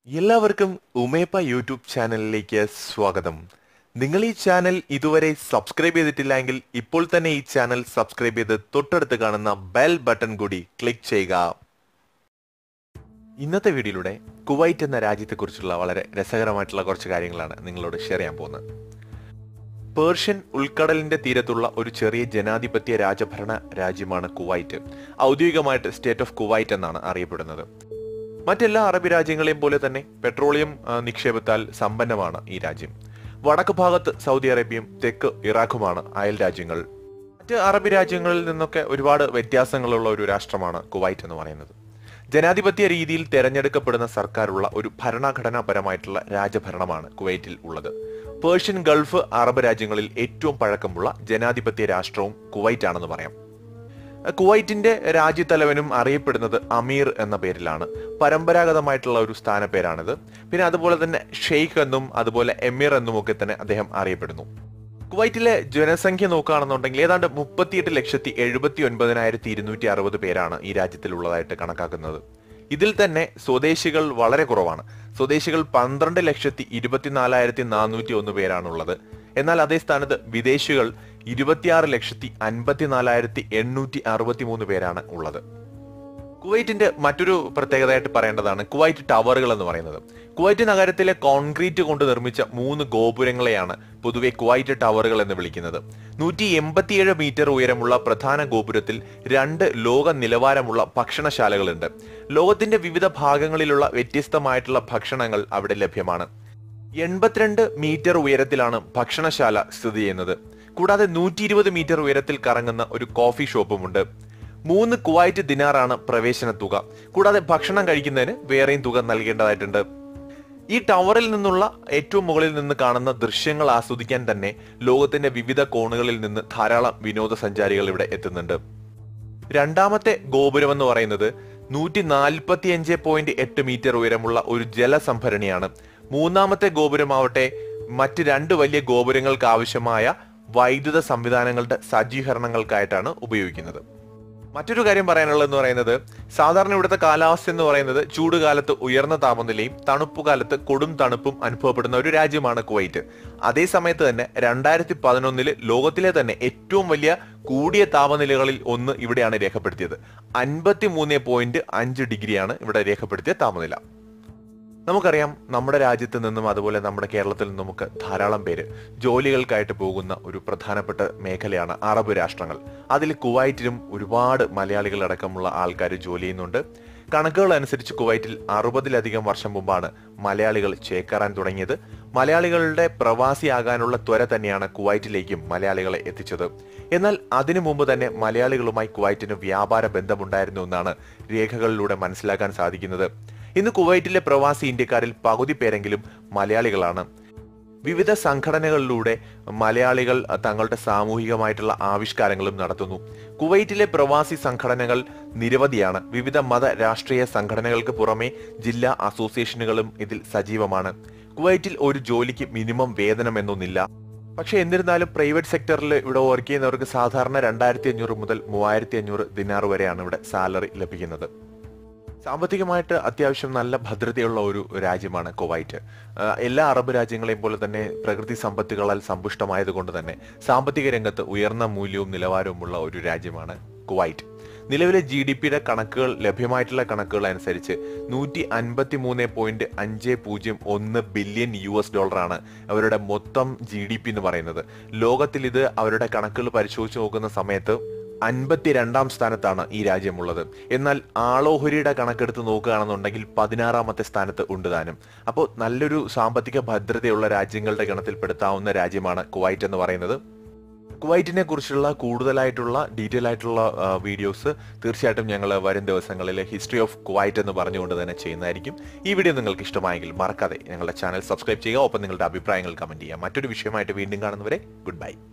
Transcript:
എല്ലാവർക്കും ഉമേപ്പ യൂട്യൂബ് ചാനലിലേക്ക് സ്വാഗതം നിങ്ങൾ ഈ ചാനൽ ഇതുവരെ സബ്സ്ക്രൈബ് ചെയ്തിട്ടില്ലെങ്കിൽ ഇപ്പോൾ തന്നെ ഈ ചാനൽ സബ്സ്ക്രൈബ് ചെയ്ത് തൊട്ടടുത്ത് കാണുന്ന ബെൽ ബട്ടൺ കൂടി ക്ലിക്ക് ചെയ്യുക ഇന്നത്തെ വീഡിയോയിലൂടെ കുവൈറ്റ് എന്ന രാജ്യത്തെക്കുറിച്ചുള്ള വളരെ രസകരമായിട്ടുള്ള കുറച്ച് കാര്യങ്ങളാണ് നിങ്ങളോട് ഷെയർ ചെയ്യാൻ പോകുന്നത് പേർഷ്യൻ ഉൾക്കടലിന്റെ തീരത്തുള്ള ഒരു ചെറിയ ജനാധിപത്യ രാജഭരണ രാജ്യമാണ് കുവൈറ്റ് ഔദ്യോഗികമായിട്ട് സ്റ്റേറ്റ് ഓഫ് കുവൈറ്റ് എന്നാണ് അറിയപ്പെടുന്നത് മറ്റെല്ലാ അറബി രാജ്യങ്ങളെയും പോലെ തന്നെ പെട്രോളിയം ആ, നിക്ഷേപത്താൽ സമ്പന്നമാണ് ഈ രാജ്യം വടക്ക് ഭാഗത്ത് സൗദി അറേബ്യയും തെക്ക് ഇറാഖുമാണ് അയൽ രാജ്യങ്ങൾ മറ്റ് അറബി രാജ്യങ്ങളിൽ നിന്നൊക്കെ ഒരുപാട് വ്യത്യാസങ്ങളുള്ള ഒരു രാഷ്ട്രമാണ് കുവൈറ്റ് എന്ന് പറയുന്നത് ജനാധിപത്യ രീതിയിൽ തെരഞ്ഞെടുക്കപ്പെടുന്ന സർക്കാരുള്ള ഒരു ഭരണഘടനാപരമായിട്ടുള്ള രാജഭരണമാണ് കുവൈറ്റിൽ ഉള്ളത് പേർഷ്യൻ ഗൾഫ് അറബ് രാജ്യങ്ങളിൽ ഏറ്റവും പഴക്കമുള്ള ജനാധിപത്യ രാഷ്ട്രവും കുവൈറ്റ് ആണെന്ന് പറയാം കുവൈറ്റിന്റെ രാജ്യത്തലവനും അറിയപ്പെടുന്നത് അമീർ എന്ന പേരിലാണ് പരമ്പരാഗതമായിട്ടുള്ള ഒരു സ്ഥാനപ്പേരാണിത് പിന്നെ അതുപോലെ തന്നെ ഷെയ്ഖ് എന്നും അതുപോലെ എമീർ എന്നും ഒക്കെ തന്നെ അദ്ദേഹം അറിയപ്പെടുന്നു കുവൈറ്റിലെ ജനസംഖ്യ നോക്കുകയാണെന്നുണ്ടെങ്കിൽ ഏതാണ്ട് മുപ്പത്തിയെട്ട് ലക്ഷത്തി എഴുപത്തി ഒൻപതിനായിരത്തി ഇരുന്നൂറ്റി അറുപത് പേരാണ് ഈ രാജ്യത്തിലുള്ളതായിട്ട് കണക്കാക്കുന്നത് ഇതിൽ തന്നെ സ്വദേശികൾ വളരെ കുറവാണ് സ്വദേശികൾ പന്ത്രണ്ട് ലക്ഷത്തി ഇരുപത്തിനാലായിരത്തി നാനൂറ്റി ഒന്ന് പേരാണുള്ളത് എന്നാൽ അതേ സ്ഥാനത്ത് വിദേശികൾ ഇരുപത്തിയാറ് ലക്ഷത്തി അൻപത്തിനാലായിരത്തി എണ്ണൂറ്റി അറുപത്തി മൂന്ന് പേരാണ് ഉള്ളത് കുവൈറ്റിന്റെ മറ്റൊരു പ്രത്യേകതയായിട്ട് പറയേണ്ടതാണ് കുവൈറ്റ് ടവറുകൾ എന്ന് പറയുന്നത് കുവൈറ്റ് നഗരത്തിലെ കോൺക്രീറ്റ് കൊണ്ട് നിർമ്മിച്ച മൂന്ന് ഗോപുരങ്ങളെയാണ് പൊതുവെ കുവൈറ്റ് ടവറുകൾ എന്ന് വിളിക്കുന്നത് നൂറ്റി എൺപത്തിയേഴ് മീറ്റർ ഉയരമുള്ള പ്രധാന ഗോപുരത്തിൽ രണ്ട് ലോക നിലവാരമുള്ള ഭക്ഷണശാലകളുണ്ട് ലോകത്തിന്റെ വിവിധ ഭാഗങ്ങളിലുള്ള വ്യത്യസ്തമായിട്ടുള്ള ഭക്ഷണങ്ങൾ അവിടെ ലഭ്യമാണ് എൺപത്തിരണ്ട് മീറ്റർ ഉയരത്തിലാണ് ഭക്ഷണശാല സ്ഥിതി ചെയ്യുന്നത് കൂടാതെ നൂറ്റി ഇരുപത് മീറ്റർ ഉയരത്തിൽ കറങ്ങുന്ന ഒരു കോഫി ഷോപ്പുമുണ്ട് മൂന്ന് കുവൈറ്റ് ദിനാറാണ് പ്രവേശന തുക കൂടാതെ ഭക്ഷണം കഴിക്കുന്നതിന് വേറെയും തുക നൽകേണ്ടതായിട്ടുണ്ട് ഈ ടവറിൽ നിന്നുള്ള ഏറ്റവും മുകളിൽ നിന്ന് കാണുന്ന ദൃശ്യങ്ങൾ ആസ്വദിക്കാൻ തന്നെ ലോകത്തിന്റെ വിവിധ കോണുകളിൽ നിന്ന് ധാരാളം വിനോദസഞ്ചാരികൾ ഇവിടെ എത്തുന്നുണ്ട് രണ്ടാമത്തെ ഗോപുരം എന്ന് പറയുന്നത് നൂറ്റി നാൽപ്പത്തി അഞ്ച് പോയിന്റ് എട്ട് മീറ്റർ ഉയരമുള്ള ഒരു ജലസംഭരണിയാണ് മൂന്നാമത്തെ ഗോപുരമാവട്ടെ മറ്റ് രണ്ട് വലിയ ഗോപുരങ്ങൾക്ക് ആവശ്യമായ വൈദ്യുത സംവിധാനങ്ങളുടെ സജ്ജീകരണങ്ങൾക്കായിട്ടാണ് ഉപയോഗിക്കുന്നത് മറ്റൊരു കാര്യം പറയാനുള്ളതെന്ന് പറയുന്നത് സാധാരണ ഇവിടുത്തെ കാലാവസ്ഥ എന്ന് പറയുന്നത് ചൂടുകാലത്ത് ഉയർന്ന താപനിലയും തണുപ്പുകാലത്ത് കൊടും തണുപ്പും അനുഭവപ്പെടുന്ന ഒരു രാജ്യമാണ് കുവൈറ്റ് അതേ സമയത്ത് തന്നെ രണ്ടായിരത്തി പതിനൊന്നില് ലോകത്തിലെ തന്നെ ഏറ്റവും വലിയ കൂടിയ താപനിലകളിൽ ഒന്ന് ഇവിടെയാണ് രേഖപ്പെടുത്തിയത് അൻപത്തി മൂന്ന് പോയിന്റ് അഞ്ച് ഡിഗ്രിയാണ് ഇവിടെ രേഖപ്പെടുത്തിയ താപനില നമുക്കറിയാം നമ്മുടെ രാജ്യത്ത് നിന്നും അതുപോലെ നമ്മുടെ കേരളത്തിൽ നിന്നും ഒക്കെ ധാരാളം പേര് ജോലികൾക്കായിട്ട് പോകുന്ന ഒരു പ്രധാനപ്പെട്ട മേഖലയാണ് അറബ് രാഷ്ട്രങ്ങൾ അതിൽ കുവൈറ്റിലും ഒരുപാട് മലയാളികൾ അടക്കമുള്ള ആൾക്കാർ ജോലി ചെയ്യുന്നുണ്ട് കണക്കുകൾ അനുസരിച്ച് കുവൈറ്റിൽ അറുപതിലധികം വർഷം മുമ്പാണ് മലയാളികൾ ചേക്കേറാൻ തുടങ്ങിയത് മലയാളികളുടെ പ്രവാസിയാകാനുള്ള ത്വര തന്നെയാണ് കുവൈറ്റിലേക്കും മലയാളികളെ എത്തിച്ചത് എന്നാൽ അതിനു മുമ്പ് തന്നെ മലയാളികളുമായി കുവൈറ്റിന് വ്യാപാര ബന്ധമുണ്ടായിരുന്നു എന്നാണ് രേഖകളിലൂടെ മനസ്സിലാക്കാൻ സാധിക്കുന്നത് ഇന്ന് കുവൈറ്റിലെ പ്രവാസി ഇന്ത്യക്കാരിൽ പകുതി പേരെങ്കിലും മലയാളികളാണ് വിവിധ സംഘടനകളിലൂടെ മലയാളികൾ തങ്ങളുടെ സാമൂഹികമായിട്ടുള്ള ആവിഷ്കാരങ്ങളും നടത്തുന്നു കുവൈറ്റിലെ പ്രവാസി സംഘടനകൾ നിരവധിയാണ് വിവിധ മത രാഷ്ട്രീയ സംഘടനകൾക്ക് പുറമെ ജില്ലാ അസോസിയേഷനുകളും ഇതിൽ സജീവമാണ് കുവൈറ്റിൽ ഒരു ജോലിക്ക് മിനിമം വേതനം എന്നൊന്നില്ല പക്ഷെ എന്നിരുന്നാലും പ്രൈവറ്റ് സെക്ടറിൽ ഇവിടെ വർക്ക് ചെയ്യുന്നവർക്ക് സാധാരണ രണ്ടായിരത്തി അഞ്ഞൂറ് മുതൽ മൂവായിരത്തി അഞ്ഞൂറ് ദിനാർ വരെയാണ് ഇവിടെ സാലറി ലഭിക്കുന്നത് സാമ്പത്തികമായിട്ട് അത്യാവശ്യം നല്ല ഭദ്രതയുള്ള ഒരു രാജ്യമാണ് കുവൈറ്റ് ആഹ് എല്ലാ അറബ് രാജ്യങ്ങളെയും പോലെ തന്നെ പ്രകൃതി സമ്പത്തുകളാൽ സമ്പുഷ്ടമായതുകൊണ്ട് തന്നെ സാമ്പത്തിക രംഗത്ത് ഉയർന്ന മൂല്യവും നിലവാരവുമുള്ള ഒരു രാജ്യമാണ് കുവൈറ്റ് നിലവിലെ ജി ഡി പിയുടെ കണക്കുകൾ ലഭ്യമായിട്ടുള്ള കണക്കുകൾ അനുസരിച്ച് നൂറ്റി അൻപത്തി മൂന്ന് പോയിന്റ് അഞ്ച് പൂജ്യം ഒന്ന് ബില്യൺ യു എസ് ഡോളറാണ് അവരുടെ മൊത്തം ജി ഡി പി എന്ന് പറയുന്നത് ലോകത്തിൽ ഇത് അവരുടെ കണക്കുകൾ പരിശോധിച്ച് നോക്കുന്ന സമയത്ത് അൻപത്തിരണ്ടാം സ്ഥാനത്താണ് ഈ രാജ്യമുള്ളത് എന്നാൽ ആളോഹരിയുടെ കണക്കെടുത്ത് നോക്കുകയാണെന്നുണ്ടെങ്കിൽ പതിനാറാമത്തെ സ്ഥാനത്ത് ഉണ്ട് താനും അപ്പോൾ നല്ലൊരു സാമ്പത്തിക ഭദ്രതയുള്ള രാജ്യങ്ങളുടെ ഗണത്തിൽപ്പെടുത്താവുന്ന രാജ്യമാണ് കുവൈറ്റ് എന്ന് പറയുന്നത് കുവൈറ്റിനെ കുറിച്ചുള്ള കൂടുതലായിട്ടുള്ള ഡീറ്റെയിൽ ആയിട്ടുള്ള വീഡിയോസ് തീർച്ചയായിട്ടും ഞങ്ങൾ വരും ദിവസങ്ങളിൽ ഹിസ്റ്ററി ഓഫ് കുവൈറ്റ് എന്ന് പറഞ്ഞുകൊണ്ട് തന്നെ ചെയ്യുന്നതായിരിക്കും ഈ വീഡിയോ നിങ്ങൾക്ക് ഇഷ്ടമായെങ്കിൽ മറക്കാതെ ഞങ്ങളുടെ ചാനൽ സബ്സ്ക്രൈബ് ചെയ്യുക ഒപ്പം നിങ്ങളുടെ അഭിപ്രായങ്ങൾ കമന്റ് ചെയ്യുക മറ്റൊരു വിഷയമായിട്ട് വീണ്ടും കാണുന്നവരെ ഗുഡ് ബൈ